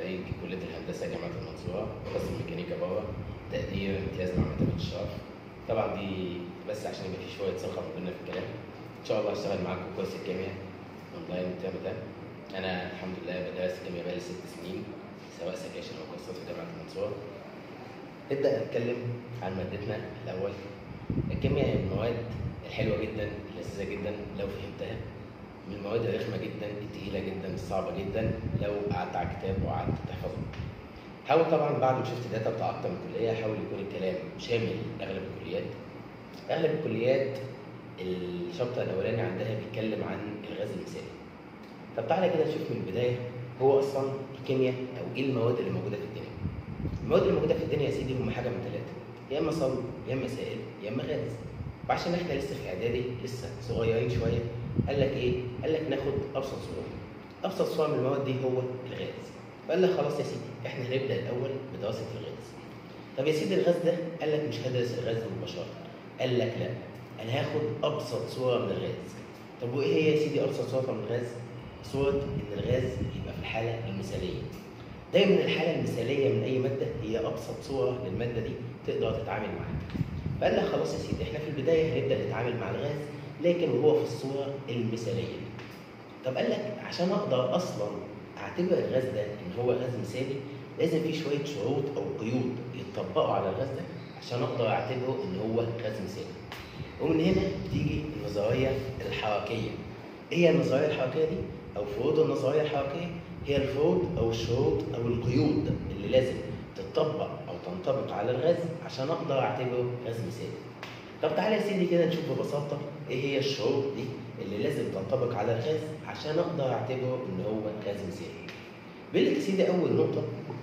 خريج كلية الهندسة جامعة المنصورة قسم ميكانيكا باور تقدير امتياز مع مرتبة الشرف طبعا دي بس عشان يبقى في شوية ثقة ما بيننا في الكلام إن شاء الله هشتغل معاكم كورس الكيمياء أونلاين الترم ده أنا الحمد لله بدرس الكيمياء بقالي ست سنين سواء سكاشن أو كورسات في جامعة المنصورة نبدأ نتكلم عن مادتنا الأول الكيمياء من المواد الحلوة جدا اللذيذة جدا لو فهمتها من المواد الرخمة جدا التقيلة جدا الصعبة جدا لو قعدت على الكتاب وقعدت تحفظه حاول طبعا بعد ما شفت داتا بتاع أكتر من كلية حاول يكون الكلام شامل أغلب الكليات أغلب الكليات الشابتر الأولاني عندها بيتكلم عن الغاز المثالي طب تعالى كده نشوف من البداية هو أصلا الكيمياء أو إيه المواد اللي موجودة في الدنيا المواد اللي موجودة في الدنيا يا سيدي هم حاجة من ثلاثة يا إما صلب يا إما سائل يا إما غاز وعشان احنا لسه في اعدادي لسه صغيرين شويه قال لك ايه؟ قال لك ناخد ابسط صوره. ابسط صوره من المواد دي هو الغاز. فقال لك خلاص يا سيدي احنا هنبدا الاول بدراسه الغاز. طب يا سيدي الغاز ده قال لك مش هدرس الغاز مباشره. قال لك لا انا هاخد ابسط صوره من الغاز. طب وايه هي يا سيدي ابسط صوره من الغاز؟ صوره ان الغاز يبقى في الحاله المثاليه. دايما الحاله المثاليه من اي ماده هي ابسط صوره للماده دي تقدر تتعامل معاها. فقال لك خلاص يا سيدي احنا في البدايه هنبدا نتعامل مع الغاز لكن وهو في الصوره المثاليه. طب قال لك عشان اقدر اصلا اعتبر الغاز ده ان هو غاز مثالي لازم في شويه شروط او قيود يتطبقوا على الغاز ده عشان اقدر اعتبره ان هو غاز مثالي. ومن هنا تيجي النظريه الحركيه. ايه هي النظريه الحركيه دي؟ او فروض النظريه الحركيه هي الفروض او الشروط او القيود اللي لازم تتطبق او تنطبق على الغاز عشان اقدر اعتبره غاز مثالي. طب تعالى يا سيدي كده نشوف ببساطه ايه هي الشروط دي اللي لازم تنطبق على الغاز عشان اقدر اعتبره ان هو غاز مثالي. بيقول لك يا سيدي اول نقطه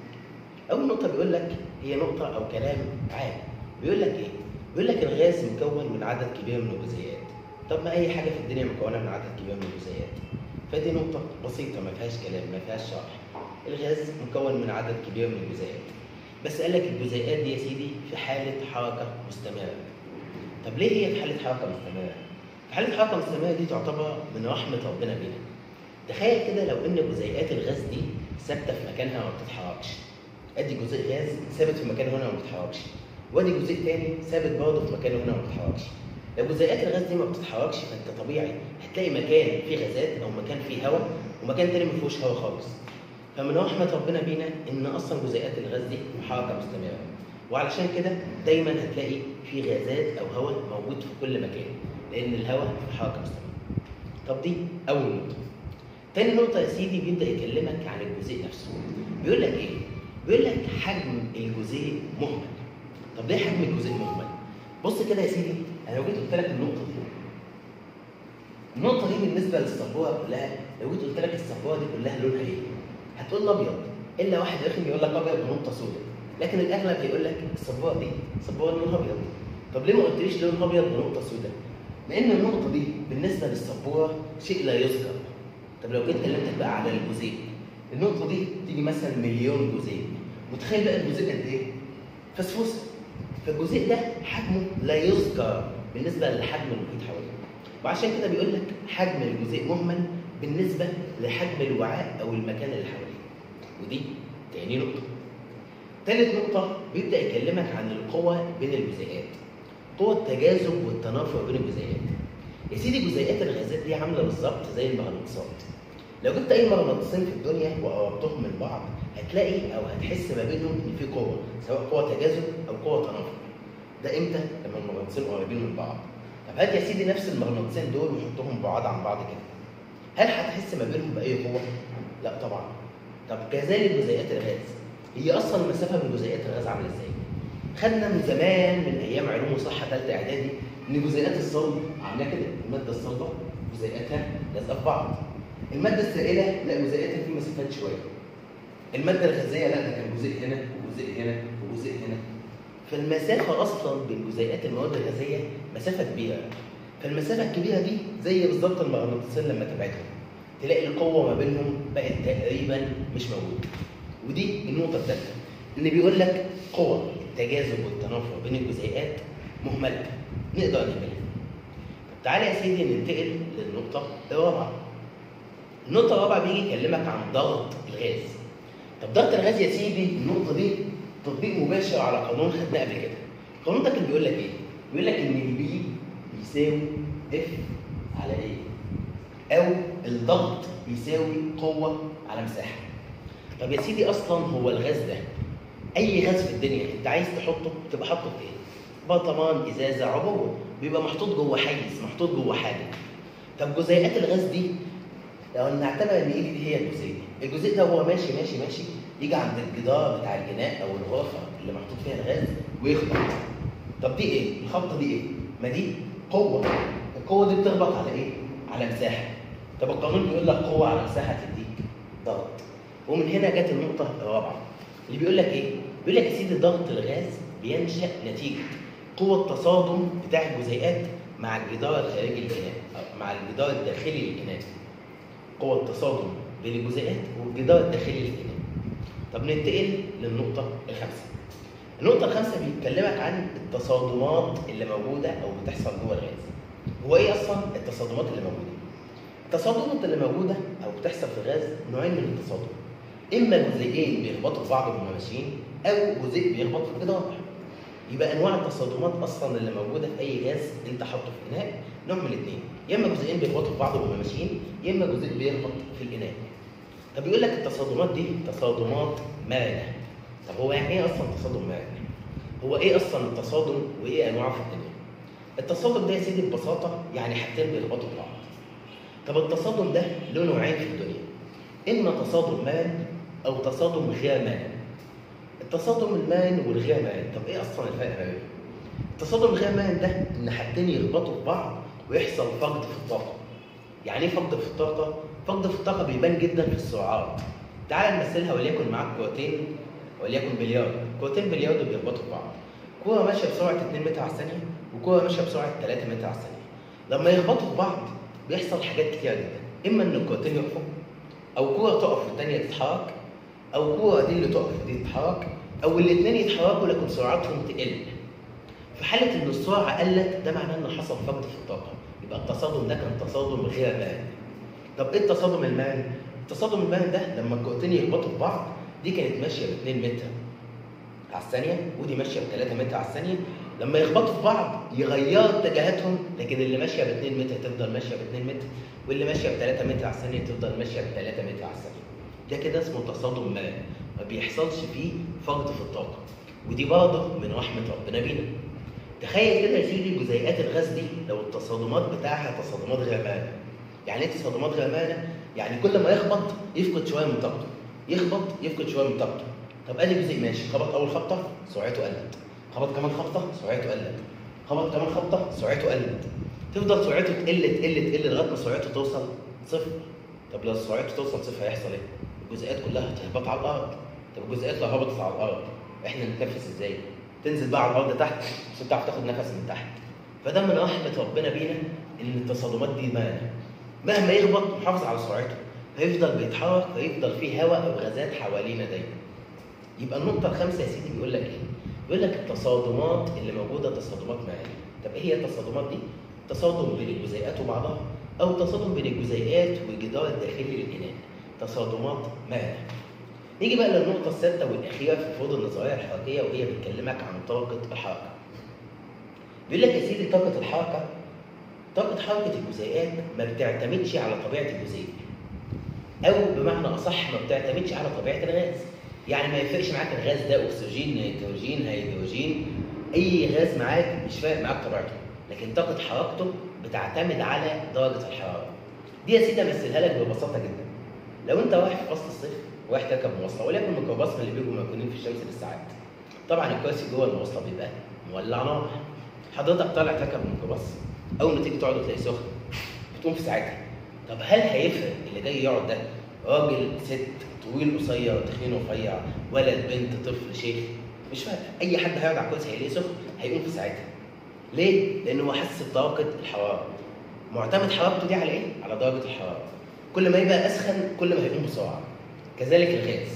اول نقطه بيقول لك هي نقطه او كلام عام بيقول لك ايه؟ بيقول لك الغاز مكون من عدد كبير من الجزيئات. طب ما اي حاجه في الدنيا مكونه من عدد كبير من الجزيئات. فدي نقطه بسيطه ما فيهاش كلام ما فيهاش شرح. الغاز مكون من عدد كبير من الجزيئات. بس قال لك الجزيئات دي يا سيدي في حالة حركة مستمرة. طب ليه هي في حالة حركة مستمرة؟ في حالة حركة مستمرة دي تعتبر من رحمة ربنا بينا. تخيل كده لو إن جزيئات الغاز دي ثابتة في مكانها وما بتتحركش. أدي جزيء غاز ثابت في مكانه هنا وما بتتحركش. وأدي جزيء تاني ثابت برضه في مكانه هنا وما بتتحركش. لو جزيئات الغاز دي ما بتتحركش فأنت طبيعي هتلاقي مكان فيه غازات أو مكان فيه هواء ومكان تاني ما فيهوش هواء خالص. فمن رحمة ربنا بينا إن أصلا جزيئات الغاز دي في حركة مستمرة. وعلشان كده دايما هتلاقي في غازات أو هواء موجود في كل مكان لأن الهواء في حركة مستمرة. طب دي أول نقطة. تاني نقطة يا سيدي بيبدأ يكلمك عن الجزيء نفسه. بيقول لك إيه؟ بيقول لك حجم الجزيء مهمل. طب ليه حجم الجزيء مهمل؟ بص كده يا سيدي أنا لو جيت قلت لك النقطة دي النقطة دي بالنسبة للسبورة كلها لو جيت قلت لك السبورة دي كلها لونها إيه؟ هتقول لي ابيض الا واحد رخم يقول لك ابيض بنقطه سوداء لكن الاغلب هيقول لك الصباغه دي صباغه لونها ابيض طب ليه ما قلتليش لونها ابيض بنقطه سوداء لان النقطه دي بالنسبه للسبوره شيء لا يذكر طب لو جيت كلمتك بقى على الجزيء النقطه دي تيجي مثلا مليون جزيء متخيل بقى الجزيء قد ايه فسفوسه فالجزيء ده حجمه لا يذكر بالنسبه للحجم المحيط حواليه وعشان كده بيقول لك حجم الجزيء مهمل بالنسبة لحجم الوعاء أو المكان اللي حواليه ودي تاني نقطة تالت نقطة بيبدأ يكلمك عن القوة بين الجزيئات قوة التجاذب والتنافر بين الجزيئات يا سيدي جزيئات الغازات دي عاملة بالظبط زي المغناطيسات لو جبت أي مغناطيسين في الدنيا وقربتهم من بعض هتلاقي أو هتحس ما بينهم إن في قوة سواء قوة تجاذب أو قوة تنافر ده إمتى؟ لما المغناطيسين قريبين من بعض طب هات يا سيدي نفس المغناطيسين دول وحطهم بعاد عن بعض كده هل هتحس ما بينهم باي قوه؟ لا طبعا. طب كذلك جزيئات الغاز. هي اصلا المسافه من جزيئات الغاز عامله ازاي؟ خدنا من زمان من ايام علوم وصحه ثالثه اعدادي ان جزيئات الصلب عامله كده، الماده الصلبه جزيئاتها لازقه في بعض. الماده السائله لا جزيئاتها في مسافات شويه. الماده الغازيه لا ده كان جزيء هنا وجزيء هنا وجزيء هنا. فالمسافه اصلا بين جزيئات المواد الغازيه مسافه كبيره. فالمسافه الكبيره دي زي بالظبط المغناطيسين لما تبعدهم تلاقي القوه ما بينهم بقت تقريبا مش موجوده ودي النقطه الثالثه ان بيقول لك قوه التجاذب والتنافر بين الجزيئات مهمله نقدر نعملها طب تعالى يا سيدي ننتقل للنقطه الرابعه النقطه الرابعه بيجي يكلمك عن ضغط الغاز طب ضغط الغاز يا سيدي النقطه دي تطبيق مباشر على قانون خدناه قبل كده القانون ده كان بيقول لك ايه بيقول لك ان البي يساوي اف على ايه او الضغط يساوي قوه على مساحه طب يا سيدي اصلا هو الغاز ده اي غاز في الدنيا انت عايز تحطه تبقى حاطه في ايه برطمان ازازه عبوه بيبقى محطوط جوه حيز محطوط جوه حاجه طب جزيئات الغاز دي لو نعتبر ان ايه دي هي الجزيء الجزيء ده هو ماشي ماشي ماشي يجي عند الجدار بتاع الجناء او الغرفه اللي محطوط فيها الغاز ويخبط طب دي ايه الخبطه دي ايه ما دي قوه القوه دي بتخبط على ايه على مساحه طب القانون بيقول لك قوه على مساحه تديك ضغط ومن هنا جت النقطه الرابعه اللي بيقول لك ايه بيقول لك يا سيدي ضغط الغاز بينشا نتيجه قوه تصادم بتاع الجزيئات مع الجدار الخارجي للكناء أو مع الجدار الداخلي للكناء قوة تصادم بين الجزيئات والجدار الداخلي للكناء طب ننتقل للنقطة الخامسة النقطة الخامسة بيتكلمك عن التصادمات اللي موجودة أو بتحصل جوه الغاز هو إيه أصلا التصادمات اللي موجودة؟ التصادمات اللي موجودة أو بتحصل في الغاز نوعين من التصادم إما جزيئين بيخبطوا في بعض وهم ماشيين أو جزيء بيخبط في الجدار يبقى انواع التصادمات اصلا اللي موجوده في اي غاز انت حاطه في اناء نوع من الاثنين يا اما جزئين بيخبطوا في بعض وهم ماشيين يا اما جزء بيخبط في الاناء طب بيقول لك التصادمات دي تصادمات مرنه طب هو يعني ايه اصلا تصادم مرن هو ايه اصلا التصادم وايه انواعه في الدنيا التصادم ده يا سيدي ببساطه يعني حاجتين بيخبطوا في بعض طب التصادم ده له نوعين في الدنيا اما تصادم مرن او تصادم غير مرن التصادم المان والغير مان طب ايه اصلا الفرق ما بينهم التصادم الغير مان ده ان حاجتين يخبطوا في بعض ويحصل فقد في الطاقه يعني ايه فقد في الطاقه فقد في الطاقه بيبان جدا في السرعات تعال نمثلها وليكن معاك كورتين وليكن بلياردو كورتين بلياردو بيخبطوا في بعض كوره ماشيه بسرعه 2 متر على الثانيه وكوره ماشيه بسرعه 3 متر على الثانيه لما يخبطوا في بعض بيحصل حاجات كتير جدا اما ان الكورتين يقفوا او كوره تقف والثانيه تتحرك او كوره دي اللي تقف ودي تتحرك او الاثنين يتحركوا لكن سرعتهم تقل في حاله ان السرعه قلت ده معناه ان حصل فقد في الطاقه يبقى التصادم ده كان تصادم غير مان طب ايه التصادم المان التصادم المان ده لما الكورتين يخبطوا في بعض دي كانت ماشيه ب 2 متر على الثانيه ودي ماشيه ب 3 متر على الثانيه لما يخبطوا في بعض يغيروا اتجاهاتهم لكن اللي ماشيه ب 2 متر تفضل ماشيه ب 2 متر واللي ماشيه ب 3 متر على الثانيه تفضل ماشيه ب 3 متر على الثانيه ده كده اسمه تصادم مان ما بيحصلش فيه فقد في الطاقه ودي برضه من رحمه ربنا بينا تخيل كده يا سيدي جزيئات الغاز دي لو التصادمات بتاعها تصادمات غمانه يعني ايه تصادمات غمانه يعني كل ما يخبط يفقد شويه من طاقته يخبط يفقد شويه من طاقته طب ادي جزء ماشي خبط اول خبطه سرعته قلت خبط كمان خبطه سرعته قلت خبط كمان خبطه سرعته قلت تفضل سرعته تقل تقل تقل لغايه ما سرعته توصل صفر طب لو سرعته توصل صفر هيحصل ايه؟ الجزيئات كلها هتهبط على الارض طب الجزيئات لو هبطت على الارض احنا نتنفس ازاي؟ تنزل بقى على الارض تحت عشان تعرف تاخد نفس من تحت فده من رحمه ربنا بينا ان التصادمات دي مانع مهما يخبط محافظ على سرعته هيفضل بيتحرك فيفضل فيه هواء او غازات حوالينا دايما يبقى النقطة الخامسة يا سيدي بيقول لك ايه؟ بيقول لك التصادمات اللي موجودة تصادمات مائية. طب ايه هي التصادمات دي؟ تصادم بين الجزيئات وبعضها أو تصادم بين الجزيئات والجدار الداخلي للإناء. تصادمات مائية. نيجي بقى للنقطة السادسة والأخيرة في فروض النظرية الحركية وهي بتكلمك عن طاقة الحركة. بيقول لك يا سيدي طاقة الحركة طاقة حركة الجزيئات ما بتعتمدش على طبيعة الجزيء. أو بمعنى أصح ما بتعتمدش على طبيعة الغاز. يعني ما يفرقش معاك الغاز ده اكسجين نيتروجين هيدروجين اي غاز معاك مش فارق معاك طبيعته لكن طاقه حركته بتعتمد على درجه الحراره دي يا سيدي امثلها لك ببساطه جدا لو انت رايح في فصل الصيف رايح تركب مواصله وليكن ميكروباص من اللي بيبقوا مركونين في الشمس بالساعات طبعا الكرسي جوه المواصله بيبقى مولع نار حضرتك طالع تركب الميكروباص اول ما تيجي تقعد تلاقيه سخن بتقوم في ساعتها طب هل هيفرق اللي جاي يقعد ده راجل ست طويل قصير تخين رفيع ولد بنت طفل شيخ مش فارق اي حد هيقعد على الكرسي هيلاقيه سخن هيقوم في ساعتها ليه؟ لانه هو حاسس بطاقه الحراره معتمد حرارته دي على ايه؟ على درجه الحراره كل ما يبقى اسخن كل ما هيقوم بسرعه كذلك الغاز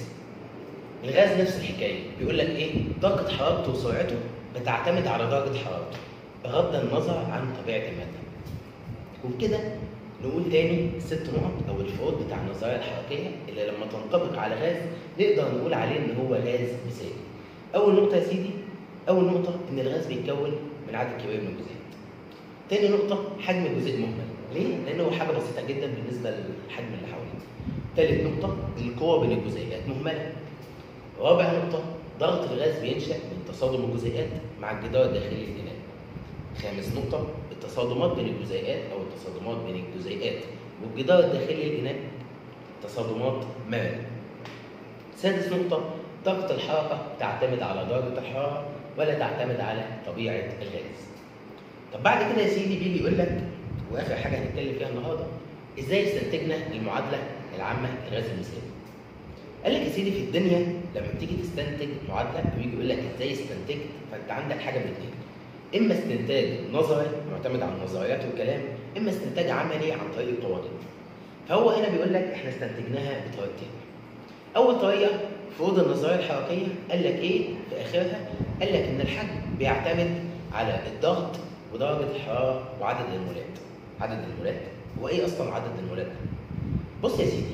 الغاز نفس الحكايه بيقول لك ايه؟ طاقه حرارته وسرعته بتعتمد على درجه حرارته بغض النظر عن طبيعه الماده وبكده نقول تاني الست نقط او الفروض بتاع النظريه الحركيه اللي لما تنطبق على غاز نقدر نقول عليه ان هو غاز مثالي. اول نقطه يا سيدي اول نقطه ان الغاز بيتكون من عدد كبير من الجزيئات. تاني نقطه حجم الجزيء مهمل. ليه؟ لان هو حاجه بسيطه جدا بالنسبه للحجم اللي حواليه. تالت نقطه القوه بين الجزيئات مهمله. رابع نقطه ضغط الغاز بينشا من تصادم الجزيئات مع الجدار الداخلي للاناء. خامس نقطه التصادمات بين الجزيئات او التصادمات بين الجزيئات والجدار الداخلي للإناء تصادمات مرنة. سادس نقطة طاقة الحركة تعتمد على درجة الحرارة ولا تعتمد على طبيعة الغاز. طب بعد كده يا سيدي بيجي يقول لك واخر حاجة هنتكلم فيها النهارده ازاي استنتجنا المعادلة العامة للغاز المثالي. قال لك يا سيدي في الدنيا لما بتيجي تستنتج معادلة بيجي يقول لك ازاي استنتجت فانت عندك حاجة من اثنين. اما استنتاج نظري معتمد على النظريات والكلام اما استنتاج عملي عن طريق القوانين فهو هنا بيقول لك احنا استنتجناها بطريقتين اول طريقه فروض النظريه الحركيه قال لك ايه في اخرها قال لك ان الحجم بيعتمد على الضغط ودرجه الحراره وعدد المولات عدد المولات هو ايه اصلا عدد المولات بص يا سيدي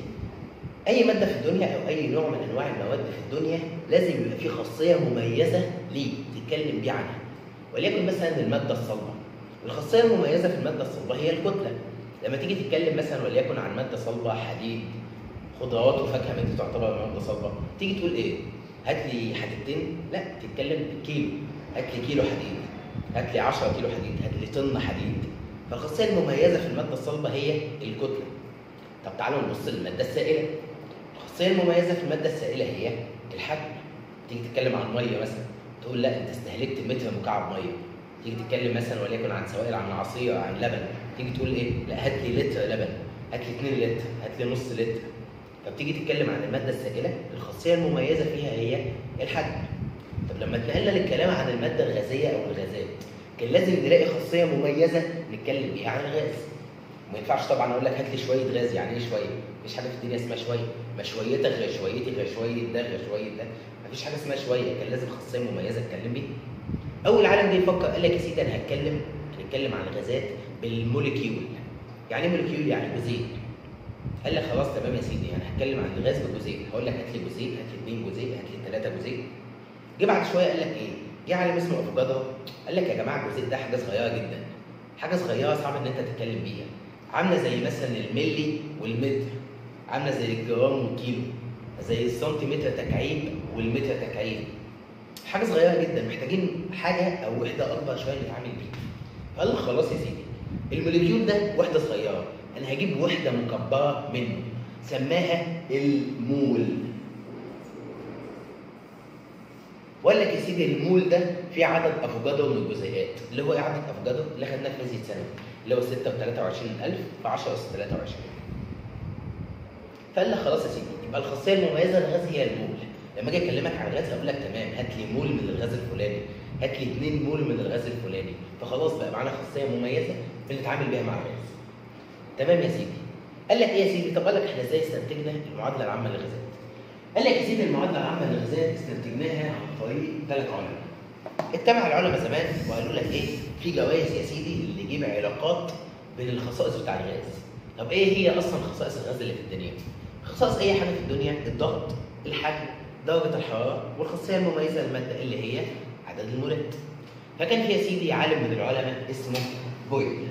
اي ماده في الدنيا او اي نوع من انواع المواد في الدنيا لازم يبقى فيه خاصيه مميزه ليه تتكلم بيه عنها وليكن مثلا الماده الصلبه الخاصيه المميزه في الماده الصلبه هي الكتله لما تيجي تتكلم مثلا وليكن عن ماده صلبه حديد خضروات وفاكهه ما دي تعتبر ماده صلبه تيجي تقول ايه هات لي حديدتين لا تتكلم بالكيلو هات لي كيلو حديد هات لي 10 كيلو حديد هات لي طن حديد فالخاصيه المميزه في الماده الصلبه هي الكتله طب تعالوا نبص للماده السائله الخاصيه المميزه في الماده السائله هي الحجم تيجي تتكلم عن ميه مثلا تقول لا انت استهلكت متر مكعب ميه تيجي تتكلم مثلا وليكن عن سوائل عن عصير عن لبن تيجي تقول ايه لا هات لي لتر لبن هات لي 2 لتر هات لي نص لتر فبتيجي تتكلم عن الماده السائله الخاصيه المميزه فيها هي الحجم طب لما اتنقلنا للكلام عن الماده الغازيه او الغازات كان لازم نلاقي خاصيه مميزه نتكلم بيها عن الغاز ما ينفعش طبعا اقول لك هات لي شويه غاز يعني ايه شويه مفيش حاجه في الدنيا اسمها شويه ما شويتك غير شويتي غير شويه ده غير شويه ده مفيش حاجه اسمها شويه كان لازم خاصيه مميزه اتكلم بيها اول عالم جه يفكر قال لك يا سيدي انا هتكلم هنتكلم عن الغازات بالموليكيول يعني ايه موليكيول يعني جزيء قال لك خلاص تمام يا سيدي انا هتكلم عن الغاز بجزيء هقول لك هات لي جزيء هات لي اثنين جزيء هات لي ثلاثه جزيء جه بعد شويه قال لك ايه جه عالم اسمه افوكادو قال لك يا جماعه الجزيء ده حاجه صغيره جدا حاجه صغيره صعب ان انت تتكلم بيها عامله زي مثلا الملي والمتر عامله زي الجرام والكيلو زي السنتيمتر تكعيب والمتر تكعيب حاجه صغيره جدا محتاجين حاجه او وحده اكبر شويه نتعامل بيها فقال لك خلاص يا سيدي الموليكيول ده وحده صغيره انا هجيب وحده مكبره منه سماها المول وقال لك يا سيدي المول ده فيه عدد افوكادو من الجزيئات اللي هو ايه عدد افوكادو اللي خدناه في فيزياء ثانوي اللي هو 6 ب 23000 في 10 اس 23 فقال لك خلاص يا سيدي يبقى الخاصيه المميزه للغاز هي المول لما اجي اكلمك عن الغاز هقول لك تمام هات لي مول من الغاز الفلاني هات لي 2 مول من الغاز الفلاني فخلاص بقى معانا خاصيه مميزه بنتعامل بيها مع الغاز تمام يا سيدي قال لك ايه يا سيدي طب قال لك احنا ازاي استنتجنا المعادله العامه للغازات قال لك يا سيدي المعادله العامه للغازات استنتجناها عن طريق ثلاث علماء اتبع العلماء زمان وقالوا لك ايه في جوائز يا سيدي اللي يجيب علاقات بين الخصائص بتاع الغاز طب ايه هي اصلا خصائص الغاز اللي في الدنيا خصائص اي حاجه في الدنيا الضغط الحجم درجه الحراره والخاصيه المميزه للماده اللي هي عدد المولات فكان في يا سيدي عالم من العلماء اسمه بويل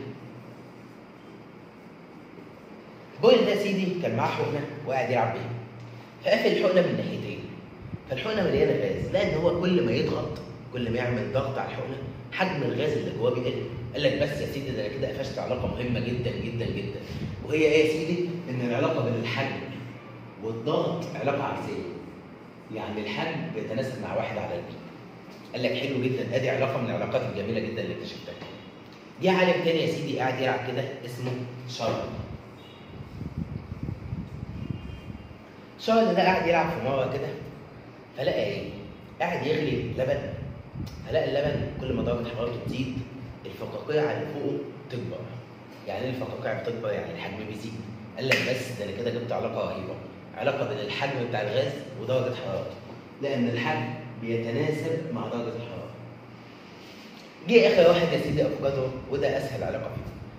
بويل ده يا سيدي كان معاه حقنه وقاعد يلعب بيها فقفل الحقنه من ناحيتين فالحقنه مليانه غاز لان هو كل ما يضغط كل ما يعمل ضغط على الحقنه حجم الغاز اللي جواه بيقل قال لك بس يا سيدي ده انا كده قفشت علاقه مهمه جدا جدا جدا وهي ايه يا سيدي؟ ان العلاقه بين الحجم والضغط علاقه عكسيه يعني الحجم بيتناسب مع واحد على البي قال لك حلو جدا ادي علاقه من العلاقات الجميله جدا اللي اكتشفتها جه عالم تاني يا سيدي قاعد يلعب كده اسمه شارل شارل ده قاعد يلعب في مره كده فلقى ايه؟ قاعد يغلي لبن فلقى اللبن كل ما درجه حرارته تزيد الفقاقيع اللي فوقه تكبر يعني ايه الفقاقيع بتكبر يعني الحجم بيزيد قال لك بس ده انا كده جبت علاقه رهيبه علاقه بين الحجم بتاع الغاز ودرجه حرارته لان الحجم بيتناسب مع درجه الحراره جه اخر واحد يا سيدي افوكادو وده اسهل علاقه فيه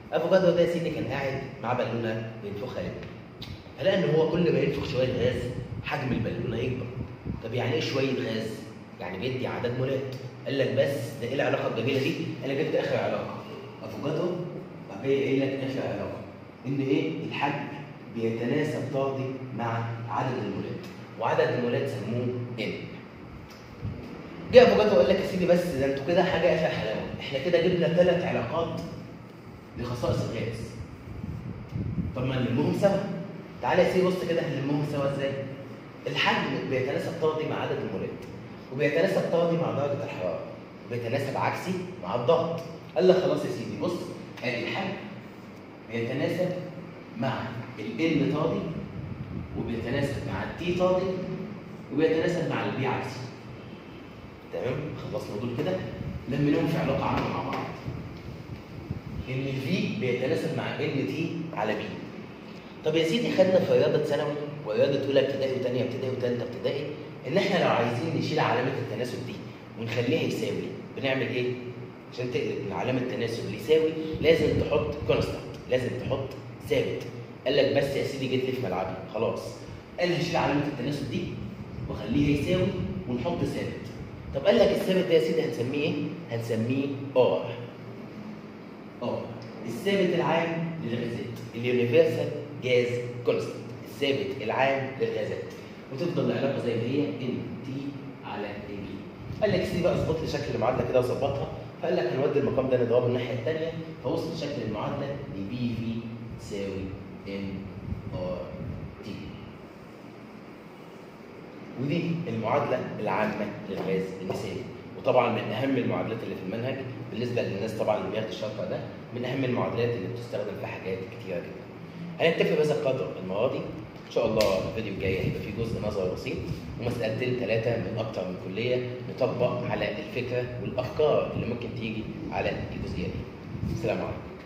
افوكادو ده يا سيدي كان قاعد مع بالونه بينفخها لب فلقى ان هو كل ما ينفخ شويه غاز حجم البالونه يكبر طب يعني ايه شويه غاز؟ يعني بيدي عدد مولات قال لك بس ده ايه العلاقه الجميله دي؟ انا جبت اخر علاقه افوكادو بعد كده قايل لك اخر علاقه ان ايه؟ الحجم بيتناسب طردي مع عدد المولات وعدد المولات سموه ان جه افوكادو وقال لك يا سيدي بس ده انتوا كده حاجه اخر حلاوه احنا كده جبنا ثلاث علاقات لخصائص الغاز طب ما نلمهم سوا تعالى يا سيدي بص كده هنلمهم سوا ازاي الحجم بيتناسب طردي مع عدد المولات وبيتناسب طردي مع درجه الحراره وبيتناسب عكسي مع الضغط قال لك خلاص يا سيدي بص ادي الحجم بيتناسب مع ال طردي وبيتناسب مع التي طردي وبيتناسب مع البي عكسي تمام خلصنا دول كده لميناهم في علاقه عامه مع بعض ان الفي بيتناسب مع ان تي على بي طب يا سيدي خدنا في رياضه ثانوي ورياضه اولى ابتدائي وثانيه ابتدائي وثالثه ابتدائي ان احنا لو عايزين نشيل علامه التناسب دي ونخليها يساوي بنعمل ايه؟ عشان تقلب من علامه التناسب ليساوي لازم تحط كونستانت لازم تحط ثابت قال لك بس يا سيدي جيت لي في ملعبي خلاص قال هشيل علامه التناسب دي واخليها يساوي ونحط ثابت طب قال لك الثابت ده يا سيدي هنسميه ايه؟ هنسميه ار ار الثابت العام للغازات اليونيفرسال جاز كونستانت الثابت العام للغازات وتفضل العلاقه زي ما هي ان تي على اي بي قال لك سيدي بقى اظبط لي شكل المعادله كده وظبطها فقال لك هنودي المقام ده نضربه الناحيه الثانيه فوصل شكل المعادله لبي في تساوي ان ار تي ودي المعادله العامه للغاز المثالي وطبعا من اهم المعادلات اللي في المنهج بالنسبه للناس طبعا اللي بياخدوا الشرط ده من اهم المعادلات اللي بتستخدم في حاجات كتيره جدا هنكتفي بهذا القدر المره دي ان شاء الله الفيديو الجاي هيبقى فيه جزء نظري بسيط ومسالتين ثلاثه من اكتر من كليه نطبق على الفكره والافكار اللي ممكن تيجي على الجزئيه دي السلام عليكم